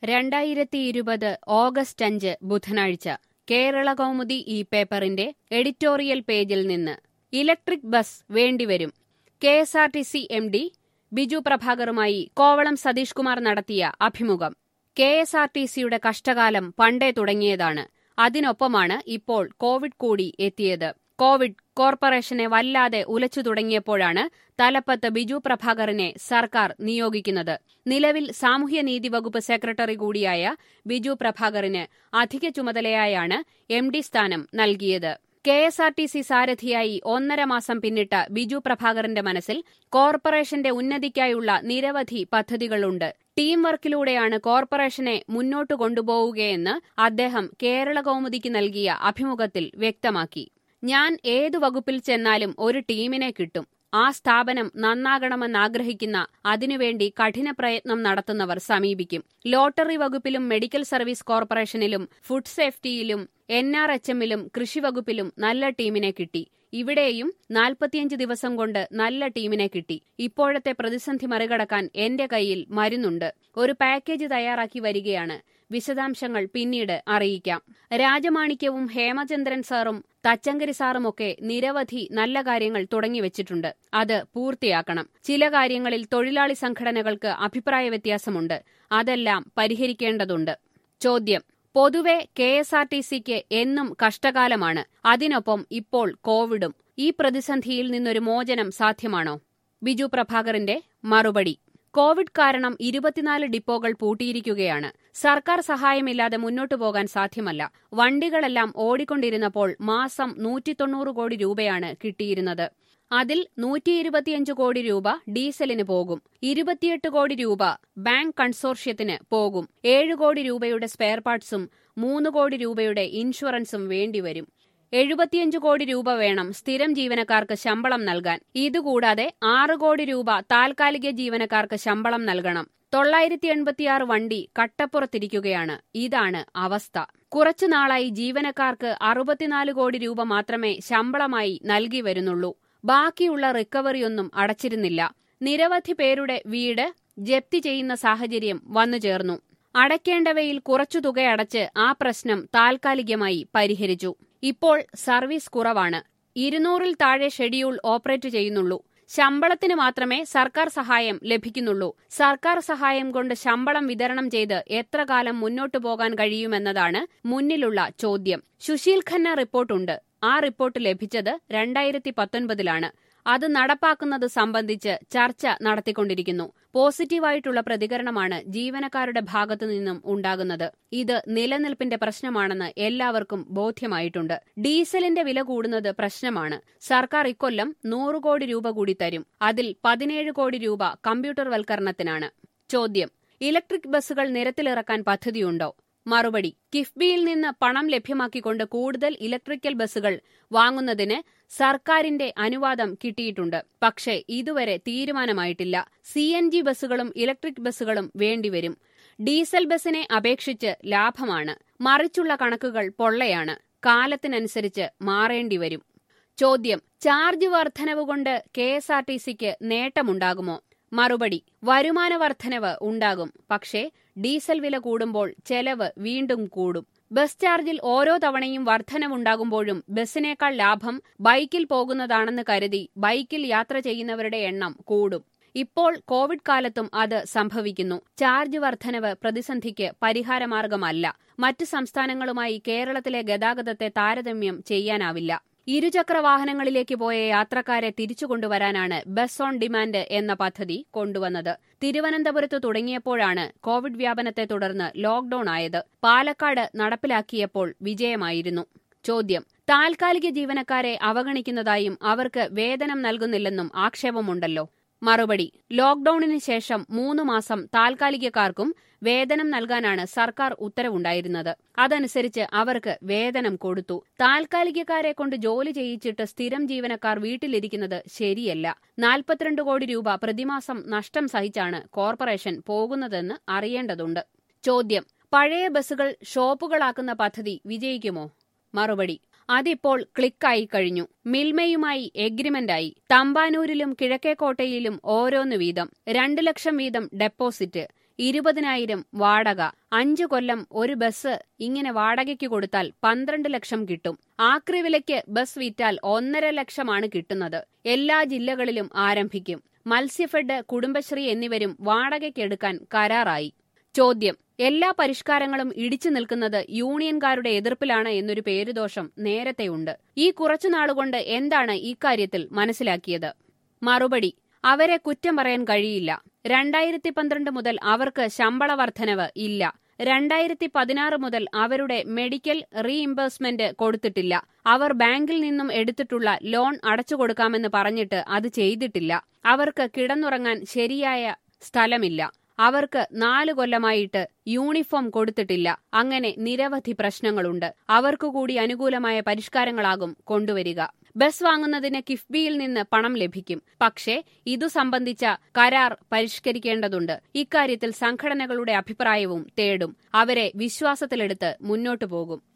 രണ്ടായിരത്തി ഇരുപത് ഓഗസ്റ്റ് അഞ്ച് ബുധനാഴ്ച കേരള കൗമുദി ഈ പേപ്പറിന്റെ എഡിറ്റോറിയൽ പേജിൽ നിന്ന് ഇലക്ട്രിക് ബസ് വേണ്ടിവരും K S R T C M D Biju പ്രഭാകറുമായി കോവളം സതീഷ് കുമാർ നടത്തിയ അഭിമുഖം കെ എസ് ആർ ടി സിയുടെ കഷ്ടകാലം പണ്ടേ തുടങ്ങിയതാണ് അതിനൊപ്പമാണ് ഇപ്പോൾ കോവിഡ് കൂടി എത്തിയത് കോവിഡ് കോർപ്പറേഷനെ വല്ലാതെ ഉലച്ചു തുടങ്ങിയപ്പോഴാണ് തലപ്പത്ത് ബിജു പ്രഭാകറിനെ സർക്കാർ നിയോഗിക്കുന്നത് നിലവിൽ സാമൂഹ്യനീതി വകുപ്പ് സെക്രട്ടറി കൂടിയായ ബിജു പ്രഭാകറിന് അധിക ചുമതലയായാണ് എം ഡി സ്ഥാനം നൽകിയത് K S R T C സാരഥിയായി ഒന്നര മാസം പിന്നിട്ട ബിജു പ്രഭാകറിന്റെ മനസ്സിൽ കോർപ്പറേഷന്റെ ഉന്നതിക്കായുള്ള നിരവധി പദ്ധതികളുണ്ട് ടീം വർക്കിലൂടെയാണ് കോർപ്പറേഷനെ മുന്നോട്ടു കൊണ്ടുപോവുകയെന്ന് അദ്ദേഹം കേരള കൗമുദിക്ക് നൽകിയ അഭിമുഖത്തിൽ വ്യക്തമാക്കി ഞാൻ ഏതു വകുപ്പിൽ ചെന്നാലും ഒരു ടീമിനെ കിട്ടും ആ സ്ഥാപനം നന്നാകണമെന്നാഗ്രഹിക്കുന്ന അതിനുവേണ്ടി കഠിന പ്രയത്നം നടത്തുന്നവർ സമീപിക്കും ലോട്ടറി വകുപ്പിലും മെഡിക്കൽ സർവീസ് കോർപ്പറേഷനിലും ഫുഡ് സേഫ്റ്റിയിലും എൻ ആർ എച്ച് എമ്മിലും കൃഷിവകുപ്പിലും നല്ല ടീമിനെ കിട്ടി ഇവിടെയും നാൽപ്പത്തിയഞ്ച് ദിവസം കൊണ്ട് നല്ല ടീമിനെ കിട്ടി ഇപ്പോഴത്തെ പ്രതിസന്ധി മറികടക്കാൻ എന്റെ കയ്യിൽ മരുന്നുണ്ട് ഒരു പാക്കേജ് തയ്യാറാക്കി വരികയാണ് വിശദാംശങ്ങൾ പിന്നീട് അറിയിക്കാം രാജമാണിക്യവും ഹേമചന്ദ്രൻ സാറും തച്ചങ്കരി സാറുമൊക്കെ നിരവധി നല്ല കാര്യങ്ങൾ തുടങ്ങിവച്ചിട്ടുണ്ട് അത് പൂർത്തിയാക്കണം ചില കാര്യങ്ങളിൽ തൊഴിലാളി സംഘടനകൾക്ക് അഭിപ്രായ വ്യത്യാസമുണ്ട് അതെല്ലാം പരിഹരിക്കേണ്ടതുണ്ട് ചോദ്യം പൊതുവെ കെ എസ് ആർ ടി സിക്ക് എന്നും കഷ്ടകാലമാണ് അതിനൊപ്പം ഇപ്പോൾ കോവിഡും ഈ പ്രതിസന്ധിയിൽ നിന്നൊരു മോചനം സാധ്യമാണോ ബിജു പ്രഭാകറിന്റെ മറുപടി കോവിഡ് കാരണം ഇരുപത്തിനാല് ഡിപ്പോകൾ പൂട്ടിയിരിക്കുകയാണ് സർക്കാർ സഹായമില്ലാതെ മുന്നോട്ടു പോകാൻ സാധ്യമല്ല വണ്ടികളെല്ലാം ഓടിക്കൊണ്ടിരുന്നപ്പോൾ മാസം നൂറ്റി തൊണ്ണൂറ് കോടി രൂപയാണ് കിട്ടിയിരുന്നത് അതിൽ നൂറ്റി ഇരുപത്തിയഞ്ച് കോടി രൂപ ഡീസലിന് പോകും ഇരുപത്തിയെട്ട് കോടി രൂപ ബാങ്ക് കൺസോർഷ്യത്തിന് പോകും ഏഴ് കോടി രൂപയുടെ സ്പെയർ പാർട്സും മൂന്ന് കോടി രൂപയുടെ ഇൻഷുറൻസും വേണ്ടിവരും എഴുപത്തിയഞ്ച് കോടി രൂപ വേണം സ്ഥിരം ജീവനക്കാർക്ക് ശമ്പളം നൽകാൻ ഇതുകൂടാതെ ആറ് കോടി രൂപ താൽക്കാലിക ജീവനക്കാർക്ക് ശമ്പളം നൽകണം തൊള്ളായിരത്തി എൺപത്തിയാറ് വണ്ടി കട്ടപ്പുറത്തിരിക്കുകയാണ് ഇതാണ് അവസ്ഥ കുറച്ചുനാളായി ജീവനക്കാർക്ക് അറുപത്തിനാല് കോടി രൂപ മാത്രമേ ശമ്പളമായി നൽകി വരുന്നുള്ളൂ ബാക്കിയുള്ള റിക്കവറിയൊന്നും അടച്ചിരുന്നില്ല നിരവധി പേരുടെ വീട് ജപ്തി ചെയ്യുന്ന സാഹചര്യം വന്നു ചേർന്നു അടയ്ക്കേണ്ടവയിൽ കുറച്ചു തുക അടച്ച് ആ പ്രശ്നം താൽക്കാലികമായി പരിഹരിച്ചു ഇപ്പോൾ സർവീസ് കുറവാണ് ഇരുന്നൂറിൽ താഴെ ഷെഡ്യൂൾ ഓപ്പറേറ്റ് ചെയ്യുന്നുള്ളൂ ശമ്പളത്തിന് മാത്രമേ സർക്കാർ സഹായം ലഭിക്കുന്നുള്ളൂ സർക്കാർ സഹായം കൊണ്ട് ശമ്പളം വിതരണം ചെയ്ത് എത്ര കാലം മുന്നോട്ടു പോകാൻ കഴിയുമെന്നതാണ് മുന്നിലുള്ള ചോദ്യം സുശീൽ ഖന്ന റിപ്പോർട്ടുണ്ട് ആ റിപ്പോർട്ട് ലഭിച്ചത് രണ്ടായിരത്തി പത്തൊൻപതിലാണ് അത് നടപ്പാക്കുന്നത് സംബന്ധിച്ച് ചർച്ച നടത്തിക്കൊണ്ടിരിക്കുന്നു പോസിറ്റീവായിട്ടുള്ള പ്രതികരണമാണ് ജീവനക്കാരുടെ ഭാഗത്തു നിന്നും ഉണ്ടാകുന്നത് ഇത് നിലനിൽപ്പിന്റെ പ്രശ്നമാണെന്ന് എല്ലാവർക്കും ബോധ്യമായിട്ടുണ്ട് ഡീസലിന്റെ വില കൂടുന്നത് പ്രശ്നമാണ് സർക്കാർ ഇക്കൊല്ലം നൂറ് കോടി രൂപ കൂടി തരും അതിൽ പതിനേഴ് കോടി രൂപ കമ്പ്യൂട്ടർവൽക്കരണത്തിനാണ് ചോദ്യം ഇലക്ട്രിക് ബസ്സുകൾ നിരത്തിലിറക്കാൻ പദ്ധതിയുണ്ടോ മറുപടി കിഫ്ബിയിൽ നിന്ന് പണം ലഭ്യമാക്കിക്കൊണ്ട് കൂടുതൽ ഇലക്ട്രിക്കൽ ബസ്സുകൾ വാങ്ങുന്നതിന് സർക്കാരിന്റെ അനുവാദം കിട്ടിയിട്ടുണ്ട് പക്ഷേ ഇതുവരെ തീരുമാനമായിട്ടില്ല സി എൻ ജി ബസ്സുകളും ഇലക്ട്രിക് ബസ്സുകളും വേണ്ടിവരും ഡീസൽ ബസ്സിനെ അപേക്ഷിച്ച് ലാഭമാണ് മറിച്ചുള്ള കണക്കുകൾ പൊള്ളയാണ് കാലത്തിനനുസരിച്ച് മാറേണ്ടിവരും ചോദ്യം ചാർജ് വർധനവ് കൊണ്ട് കെ എസ് ആർ ടി സിക്ക് നേട്ടമുണ്ടാകുമോ മറുപടി വരുമാന വർധനവ് ഉണ്ടാകും പക്ഷേ ഡീസൽ വില കൂടുമ്പോൾ ചെലവ് വീണ്ടും കൂടും ബസ് ചാർജിൽ ഓരോ തവണയും വർധനവുണ്ടാകുമ്പോഴും ബസ്സിനേക്കാൾ ലാഭം ബൈക്കിൽ പോകുന്നതാണെന്ന് കരുതി ബൈക്കിൽ യാത്ര ചെയ്യുന്നവരുടെ എണ്ണം കൂടും ഇപ്പോൾ കോവിഡ് കാലത്തും അത് സംഭവിക്കുന്നു ചാർജ് വർധനവ് പ്രതിസന്ധിക്ക് പരിഹാരമാർഗമല്ല മറ്റ് സംസ്ഥാനങ്ങളുമായി കേരളത്തിലെ ഗതാഗതത്തെ താരതമ്യം ചെയ്യാനാവില്ല ഇരുചക്ര വാഹനങ്ങളിലേക്ക് പോയ യാത്രക്കാരെ തിരിച്ചുകൊണ്ടുവരാനാണ് ബസ് ഓൺ ഡിമാൻഡ് എന്ന പദ്ധതി കൊണ്ടുവന്നത് തിരുവനന്തപുരത്ത് തുടങ്ങിയപ്പോഴാണ് കോവിഡ് വ്യാപനത്തെ തുടർന്ന് ലോക്ഡൌൺ ആയത് പാലക്കാട് നടപ്പിലാക്കിയപ്പോൾ വിജയമായിരുന്നു ചോദ്യം താൽക്കാലിക ജീവനക്കാരെ അവഗണിക്കുന്നതായും അവർക്ക് വേതനം നൽകുന്നില്ലെന്നും ആക്ഷേപമുണ്ടല്ലോ മറുപടി ലോക്ഡൌണിന് ശേഷം മൂന്ന് മാസം താൽക്കാലികക്കാർക്കും വേതനം നൽകാനാണ് സർക്കാർ ഉത്തരവുണ്ടായിരുന്നത് അതനുസരിച്ച് അവർക്ക് വേതനം കൊടുത്തു താൽക്കാലികക്കാരെ കൊണ്ട് ജോലി ചെയ്യിച്ചിട്ട് സ്ഥിരം ജീവനക്കാർ വീട്ടിലിരിക്കുന്നത് ശരിയല്ല നാൽപ്പത്തിരണ്ട് കോടി രൂപ പ്രതിമാസം നഷ്ടം സഹിച്ചാണ് കോർപ്പറേഷൻ പോകുന്നതെന്ന് അറിയേണ്ടതുണ്ട് ചോദ്യം പഴയ ബസ്സുകൾ ഷോപ്പുകളാക്കുന്ന പദ്ധതി വിജയിക്കുമോ മറുപടി അതിപ്പോൾ ക്ലിക്കായി കഴിഞ്ഞു മിൽമയുമായി എഗ്രിമെന്റായി തമ്പാനൂരിലും കിഴക്കേക്കോട്ടയിലും ഓരോന്ന് വീതം രണ്ടു ലക്ഷം വീതം ഡെപ്പോസിറ്റ് ഇരുപതിനായിരം വാടക അഞ്ചു കൊല്ലം ഒരു ബസ് ഇങ്ങനെ വാടകയ്ക്ക് കൊടുത്താൽ പന്ത്രണ്ട് ലക്ഷം കിട്ടും ആക്രി വിലയ്ക്ക് ബസ് വിറ്റാൽ ഒന്നര ലക്ഷമാണ് കിട്ടുന്നത് എല്ലാ ജില്ലകളിലും ആരംഭിക്കും മത്സ്യഫെഡ് കുടുംബശ്രീ എന്നിവരും വാടകയ്ക്കെടുക്കാൻ കരാറായി ചോദ്യം എല്ലാ പരിഷ്കാരങ്ങളും ഇടിച്ചു നിൽക്കുന്നത് യൂണിയൻകാരുടെ എതിർപ്പിലാണ് എന്നൊരു പേരുദോഷം നേരത്തെയുണ്ട് ഈ കുറച്ചുനാളുകൊണ്ട് എന്താണ് ഇക്കാര്യത്തിൽ മനസ്സിലാക്കിയത് മറുപടി അവരെ കുറ്റം പറയാൻ കഴിയില്ല രണ്ടായിരത്തി പന്ത്രണ്ട് മുതൽ അവർക്ക് ശമ്പള വർധനവ് ഇല്ല രണ്ടായിരത്തി പതിനാറ് മുതൽ അവരുടെ മെഡിക്കൽ റീഇംബേഴ്സ്മെന്റ് കൊടുത്തിട്ടില്ല അവർ ബാങ്കിൽ നിന്നും എടുത്തിട്ടുള്ള ലോൺ അടച്ചു കൊടുക്കാമെന്ന് പറഞ്ഞിട്ട് അത് ചെയ്തിട്ടില്ല അവർക്ക് കിടന്നുറങ്ങാൻ ശരിയായ സ്ഥലമില്ല അവർക്ക് നാലു കൊല്ലമായിട്ട് യൂണിഫോം കൊടുത്തിട്ടില്ല അങ്ങനെ നിരവധി പ്രശ്നങ്ങളുണ്ട് അവർക്കു കൂടി അനുകൂലമായ പരിഷ്കാരങ്ങളാകും കൊണ്ടുവരിക ബസ് വാങ്ങുന്നതിന് കിഫ്ബിയിൽ നിന്ന് പണം ലഭിക്കും പക്ഷേ ഇതു സംബന്ധിച്ച കരാർ പരിഷ്കരിക്കേണ്ടതുണ്ട് ഇക്കാര്യത്തിൽ സംഘടനകളുടെ അഭിപ്രായവും തേടും അവരെ വിശ്വാസത്തിലെടുത്ത് മുന്നോട്ടു പോകും